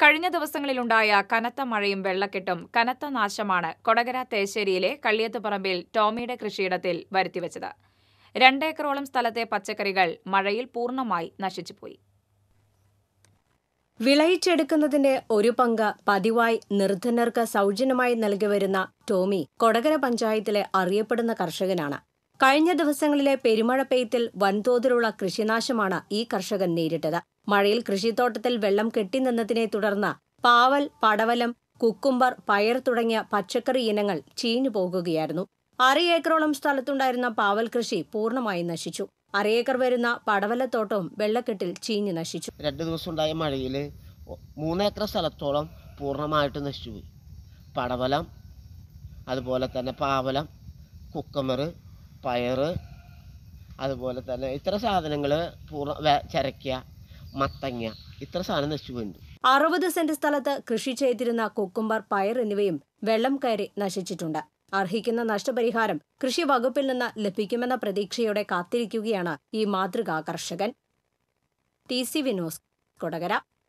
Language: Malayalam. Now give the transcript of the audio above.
കഴിഞ്ഞ ദിവസങ്ങളിലുണ്ടായ കനത്ത മഴയും വെള്ളക്കെട്ടും കനത്ത നാശമാണ് കൊടകര തേശ്ശേരിയിലെ കള്ളിയത്തുപറമ്പിൽ ടോമിയുടെ കൃഷിയിടത്തിൽ വരുത്തിവെച്ചത് രണ്ടേക്കറോളം സ്ഥലത്തെ പച്ചക്കറികൾ മഴയിൽ പൂർണ്ണമായി നശിച്ചുപോയി വിളയിച്ചെടുക്കുന്നതിന്റെ ഒരു പങ്ക് പതിവായി നിർധനർക്ക് സൗജന്യമായി നൽകി വരുന്ന ടോമി കൊടകര പഞ്ചായത്തിലെ അറിയപ്പെടുന്ന കർഷകനാണ് കഴിഞ്ഞ ദിവസങ്ങളിലെ പെരുമഴ പെയ്ത്തിൽ വൻതോതിലുള്ള കൃഷിനാശമാണ് ഈ കർഷകൻ നേരിട്ടത് മഴയിൽ കൃഷിത്തോട്ടത്തിൽ വെള്ളം കെട്ടിനിന്നതിനെ തുടർന്ന് പാവൽ പടവലം കുക്കുംബർ പയർ തുടങ്ങിയ പച്ചക്കറി ഇനങ്ങൾ ചീഞ്ഞു പോകുകയായിരുന്നു അര ഏക്കറോളം സ്ഥലത്തുണ്ടായിരുന്ന പാവൽ കൃഷി പൂർണ്ണമായി നശിച്ചു അരയേക്കർ വരുന്ന പടവലത്തോട്ടവും വെള്ളക്കെട്ടിൽ ചീഞ്ഞു നശിച്ചു രണ്ട് ദിവസം ഉണ്ടായ മഴയിൽ മൂന്നേക്കർ സ്ഥലത്തോളം പൂർണ്ണമായിട്ട് നശിച്ചുപോയി പടവലം അതുപോലെ തന്നെ പാവലം കുക്കമർ പയറ് അതുപോലെ തന്നെ ഇത്ര സാധനങ്ങൾ പൂർണ്ണ വെ- ചരക്ക മത്തങ്ങ ഇത്ര സാധനം നശിച്ചു പോയിട്ടുണ്ട് അറുപത് സെന്റ് സ്ഥലത്ത് കൃഷി ചെയ്തിരുന്ന കുക്കുംബർ പയർ എന്നിവയും വെള്ളം കയറി നശിച്ചിട്ടുണ്ട് അർഹിക്കുന്ന നഷ്ടപരിഹാരം കൃഷി വകുപ്പിൽ നിന്ന് ലഭിക്കുമെന്ന പ്രതീക്ഷയോടെ കാത്തിരിക്കുകയാണ് ഈ മാതൃകാ കർഷകൻ ടി സി വിനോസ് കൊടകര